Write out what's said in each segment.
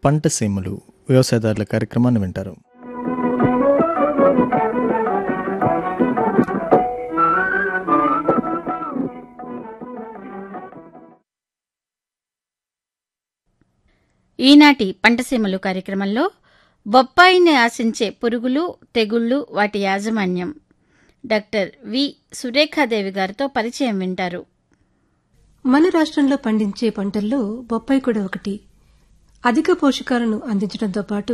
పంట సీమలు వ్యవసాయదారుల కార్యక్రమాన్ని వింటారు ఈనాటి పంటసీమలు కార్యక్రమంలో బొప్పాయిని ఆశించే పురుగులు తెగుళ్లు వాటి యాజమాన్యం డాక్టర్ వి సురేఖాదేవి గారితో పరిచయం వింటారు మన రాష్ట్రంలో పండించే పంటల్లో బొప్పాయి కూడా ఒకటి అధిక పోషకాలను అందించడంతో పాటు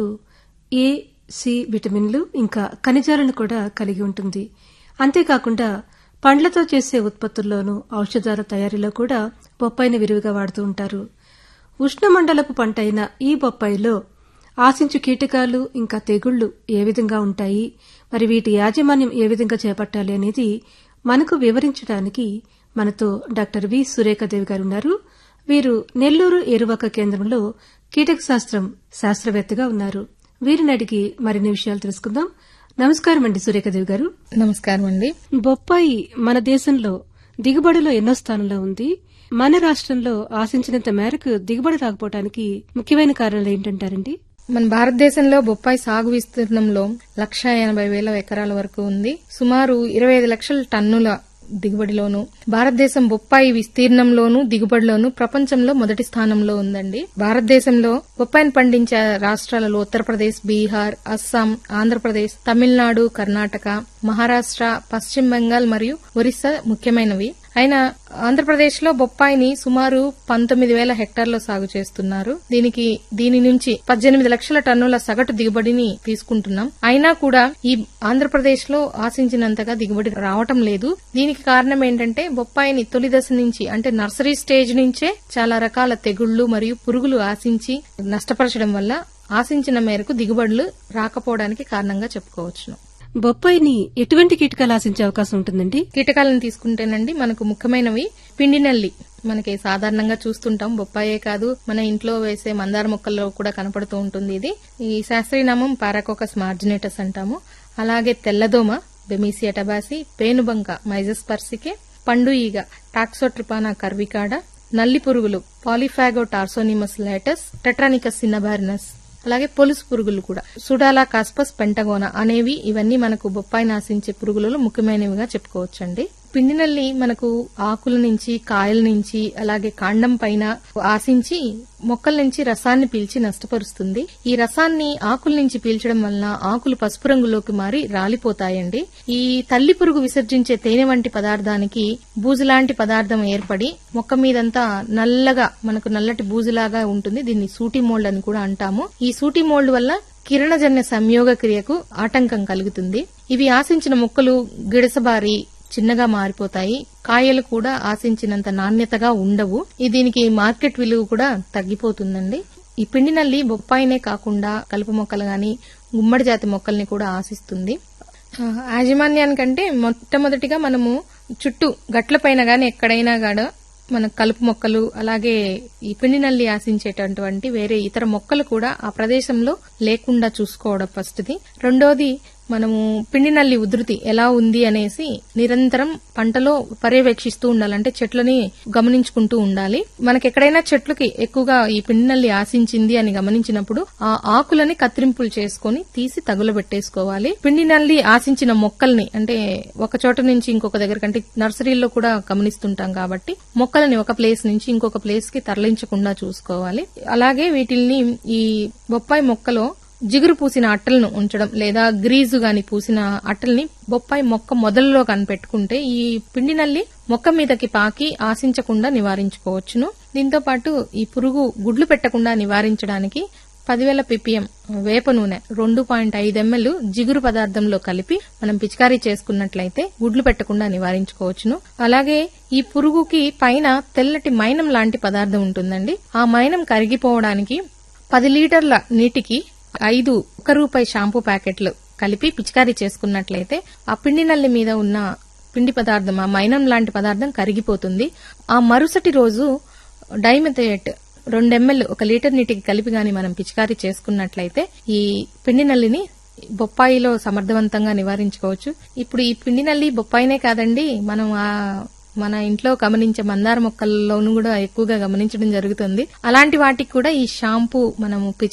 ఏ సి విటమిన్లు ఇంకా ఖనిజాలను కూడా కలిగి ఉంటుంది అంతేకాకుండా పండ్లతో చేసే ఉత్పత్తుల్లోనూ ఔషధాల తయారీలో కూడా బొప్పాయిని విరివిగా వాడుతూ ఉంటారు ఉష్ణమండలపు పంట అయిన ఈ బొప్పాయిలో ఆశించు కీటకాలు ఇంకా తెగుళ్లు ఏ విధంగా ఉంటాయి మరి వీటి యాజమాన్యం ఏ విధంగా చేపట్టాలి అనేది మనకు వివరించడానికి మనతో డాక్టర్ వి సురేఖాదేవి గారు ఉన్నారు వీరు నెల్లూరు ఏరువాక కేంద్రంలో కీటక శాస్త్రం శాస్త్రవేత్తగా ఉన్నారు వీరిని అడిగి మరిన్ని విషయాలు తెలుసుకుందాం నమస్కారం అండి సురేఖాదేవి గారు నమస్కారం అండి బొప్పాయి మన దేశంలో దిగుబడిలో ఎన్నో స్థానంలో ఉంది మన రాష్ట్రంలో ఆశించినంత మేరకు దిగుబడి రాకపోవడానికి ముఖ్యమైన కారణాలు ఏంటంటారండి మన భారతదేశంలో బొప్పాయి సాగు విస్తీర్ణంలో లక్ష ఎనభై వేల ఎకరాల వరకు ఉంది సుమారు ఇరవై ఐదు లక్షల టన్నుల దిగుబడిలోను భారతదేశం బొప్పాయి విస్తీర్ణంలోను దిగుబడిలోను ప్రపంచంలో మొదటి స్థానంలో ఉందండి భారతదేశంలో బొప్పాయిని పండించే రాష్ట్రాలలో ఉత్తరప్రదేశ్ బీహార్ అస్సాం ఆంధ్రప్రదేశ్ తమిళనాడు కర్ణాటక మహారాష్ట్ర పశ్చిమ బెంగాల్ మరియు ఒరిస్సా ముఖ్యమైనవి అయినా ఆంధ్రప్రదేశ్ లో బొప్పాయిని సుమారు పంతొమ్మిది వేల హెక్టార్లో సాగు చేస్తున్నారు దీనికి దీని నుంచి పద్దెనిమిది లక్షల టన్నుల సగటు దిగుబడిని తీసుకుంటున్నాం అయినా కూడా ఈ ఆంధ్రప్రదేశ్ లో ఆశించినంతగా దిగుబడి రావటం లేదు దీనికి కారణం ఏంటంటే బొప్పాయిని తొలి దశ నుంచి అంటే నర్సరీ స్టేజ్ నుంచే చాలా రకాల తెగుళ్లు మరియు పురుగులు ఆశించి నష్టపరచడం వల్ల ఆశించిన మేరకు దిగుబడులు రాకపోవడానికి కారణంగా చెప్పుకోవచ్చును బొప్పాయిని ఎటువంటి కీటకాలు ఆశించే అవకాశం ఉంటుందండి కీటకాలను తీసుకుంటేనండి మనకు ముఖ్యమైనవి పిండి నల్లి మనకి సాధారణంగా చూస్తుంటాం బొప్పాయే కాదు మన ఇంట్లో వేసే మందార మొక్కల్లో కూడా కనపడుతూ ఉంటుంది ఇది ఈ శాస్త్రీయనామం పారాకోకస్ మార్జినేటస్ అంటాము అలాగే తెల్లదోమ బెమీసియా టబాసి పేనుబంక మైజస్ పర్సికే పండు ఈగ టాక్సోట్రిపానా కర్వికాడ నల్లి పురుగులు పాలిఫాగో టార్సోనిమస్ లేటస్ టెట్రానికస్ సిన్నబారినస్ అలాగే పొలుసు పురుగులు కూడా సుడాలా కాస్పస్ పెంటగోనా అనేవి ఇవన్నీ మనకు బొప్పాయి నాశించే పురుగులలో ముఖ్యమైనవిగా చెప్పుకోవచ్చండి పిండి నల్లి మనకు ఆకుల నుంచి కాయల నుంచి అలాగే కాండం పైన ఆశించి మొక్కల నుంచి రసాన్ని పీల్చి నష్టపరుస్తుంది ఈ రసాన్ని ఆకుల నుంచి పీల్చడం వలన ఆకులు పసుపు రంగులోకి మారి రాలిపోతాయండి ఈ తల్లి పురుగు విసర్జించే తేనె వంటి పదార్థానికి బూజులాంటి పదార్థం ఏర్పడి మొక్క మీదంతా నల్లగా మనకు నల్లటి బూజులాగా ఉంటుంది దీన్ని సూటి మోల్డ్ అని కూడా అంటాము ఈ సూటి మోల్డ్ వల్ల కిరణజన్య సంయోగ క్రియకు ఆటంకం కలుగుతుంది ఇవి ఆశించిన మొక్కలు గిడసబారి చిన్నగా మారిపోతాయి కాయలు కూడా ఆశించినంత నాణ్యతగా ఉండవు ఈ దీనికి మార్కెట్ విలువ కూడా తగ్గిపోతుందండి ఈ పిండి నల్లి బొప్పాయినే కాకుండా కలుపు మొక్కలు గాని గుమ్మడి జాతి మొక్కల్ని కూడా ఆశిస్తుంది ఆ, యాజమాన్యానికంటే మొట్టమొదటిగా మనము చుట్టూ గట్ల పైన గాని ఎక్కడైనా గాడ మన కలుపు మొక్కలు అలాగే ఈ పిండి నల్లి ఆశించేటటువంటి వేరే ఇతర మొక్కలు కూడా ఆ ప్రదేశంలో లేకుండా చూసుకోవడం ఫస్ట్ది రెండోది మనము పిండి నల్లి ఉధృతి ఎలా ఉంది అనేసి నిరంతరం పంటలో పర్యవేక్షిస్తూ ఉండాలి అంటే చెట్లని గమనించుకుంటూ ఉండాలి మనకి ఎక్కడైనా చెట్లకి ఎక్కువగా ఈ పిండి నల్లి ఆశించింది అని గమనించినప్పుడు ఆ ఆకులని కత్తిరింపులు చేసుకొని తీసి తగులబెట్టేసుకోవాలి పిండి నల్లి ఆశించిన మొక్కల్ని అంటే ఒక చోట నుంచి ఇంకొక దగ్గర కంటే నర్సరీల్లో కూడా గమనిస్తుంటాం కాబట్టి మొక్కలని ఒక ప్లేస్ నుంచి ఇంకొక ప్లేస్ కి తరలించకుండా చూసుకోవాలి అలాగే వీటిల్ని ఈ బొప్పాయి మొక్కలో జిగురు పూసిన అట్టలను ఉంచడం లేదా గ్రీజు గాని పూసిన అట్టల్ని బొప్పాయి మొక్క మొదలలో కనిపెట్టుకుంటే ఈ పిండి నల్లి మొక్క మీదకి పాకి ఆశించకుండా నివారించుకోవచ్చును దీంతో పాటు ఈ పురుగు గుడ్లు పెట్టకుండా నివారించడానికి పదివేల పిపిఎం వేప నూనె రెండు పాయింట్ ఐదు ఎంఎల్ జిగురు పదార్థంలో కలిపి మనం పిచికారీ చేసుకున్నట్లయితే గుడ్లు పెట్టకుండా నివారించుకోవచ్చును అలాగే ఈ పురుగుకి పైన తెల్లటి మైనం లాంటి పదార్థం ఉంటుందండి ఆ మైనం కరిగిపోవడానికి పది లీటర్ల నీటికి ఐదు ఒక రూపాయి షాంపూ ప్యాకెట్లు కలిపి పిచికారీ చేసుకున్నట్లయితే ఆ పిండి నల్లి మీద ఉన్న పిండి పదార్థం ఆ మైనం లాంటి పదార్థం కరిగిపోతుంది ఆ మరుసటి రోజు డైమెథేట్ రెండు ఎంఎల్ ఒక లీటర్ నీటికి కలిపి గాని మనం పిచికారీ చేసుకున్నట్లయితే ఈ పిండి నల్లిని బొప్పాయిలో సమర్థవంతంగా నివారించుకోవచ్చు ఇప్పుడు ఈ పిండి నల్లి బొప్పాయినే కాదండి మనం ఆ మన ఇంట్లో గమనించే మందార మొక్కల్లోనూ కూడా ఎక్కువగా గమనించడం జరుగుతుంది అలాంటి వాటికి కూడా ఈ షాంపూ మనము